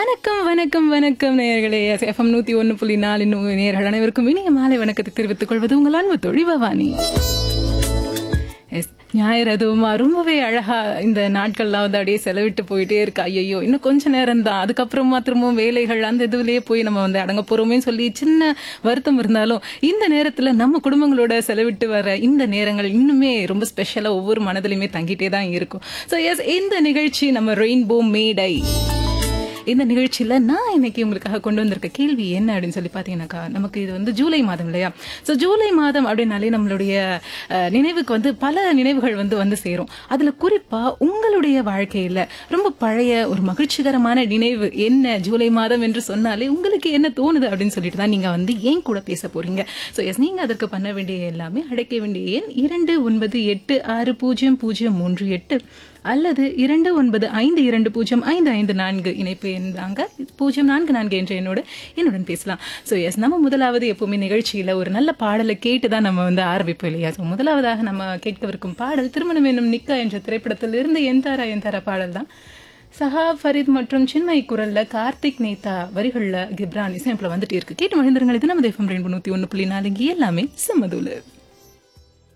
வணக்கம் வணக்கம் வணக்கம் நேயர்களே எஃப்எம் நூத்தி ஒன்னு புள்ளி நாலு நேயர்கள் அனைவருக்கும் இனிய மாலை வணக்கத்தை தெரிவித்துக் கொள்வது உங்கள் அன்பு தொழில் பவானி எஸ் ஞாயிறு அதுவுமா ரொம்பவே அழகா இந்த நாட்கள்லாம் வந்து அப்படியே செலவிட்டு போயிட்டே இருக்கு ஐயோ இன்னும் கொஞ்ச நேரம் தான் அதுக்கப்புறமா திரும்பவும் வேலைகள் அந்த இதுலயே போய் நம்ம வந்து அடங்க போறோமே சொல்லி சின்ன வருத்தம் இருந்தாலும் இந்த நேரத்துல நம்ம குடும்பங்களோட செலவிட்டு வர இந்த நேரங்கள் இன்னுமே ரொம்ப ஸ்பெஷலா ஒவ்வொரு மனதிலுமே தங்கிட்டே தான் இருக்கும் ஸோ எஸ் இந்த நிகழ்ச்சி நம்ம ரெயின்போ மேடை இந்த நிகழ்ச்சியில நான் இன்னைக்கு உங்களுக்காக கொண்டு வந்திருக்க கேள்வி என்ன அப்படின்னு சொல்லி பார்த்தீங்கன்னாக்கா நமக்கு இது வந்து ஜூலை மாதம் இல்லையா ஸோ ஜூலை மாதம் அப்படின்னாலே நம்மளுடைய அஹ், நினைவுக்கு வந்து பல நினைவுகள் வந்து வந்து சேரும் அதுல குறிப்பா உங்களுடைய வாழ்க்கையில ரொம்ப பழைய ஒரு மகிழ்ச்சிகரமான நினைவு என்ன ஜூலை மாதம் என்று சொன்னாலே உங்களுக்கு என்ன தோணுது அப்படின்னு சொல்லிட்டு தான் நீங்க வந்து ஏன் கூட பேச போறீங்க ஸோ எஸ் நீங்க அதற்கு பண்ண வேண்டிய எல்லாமே அழைக்க வேண்டிய எண் இரண்டு ஒன்பது எட்டு ஆறு பூஜ்ஜியம் பூஜ்ஜியம் மூன்று எட்டு அல்லது இரண்டு ஒன்பது ஐந்து இரண்டு பூஜ்ஜியம் ஐந்து ஐந்து நான்கு இணைப்பு இருந்தாங்க பூஜ்ஜியம் நான்கு நான்கு என்ற என்னோட என்னுடன் பேசலாம் ஸோ எஸ் நம்ம முதலாவது எப்பவுமே நிகழ்ச்சியில் ஒரு நல்ல பாடலை கேட்டு தான் நம்ம வந்து ஆரம்பிப்போம் இல்லையா ஸோ முதலாவதாக நம்ம கேட்கவிருக்கும் பாடல் திருமணம் என்னும் நிக்கா என்ற திரைப்படத்தில் இருந்து எந்தாரா எந்தாரா பாடல் தான் சஹா ஃபரீத் மற்றும் சின்மய் குரல்ல கார்த்திக் நேதா வரிகள்ல கிப்ரான் இசையமைப்பில் வந்துட்டு இருக்கு கேட்டு மகிழ்ந்துருங்கள் இது நம்ம தேஃபம் ரெண்டு நூற்றி ஒன்று புள்ளி நாலு இங்கே எல்லாமே சம்மதூலு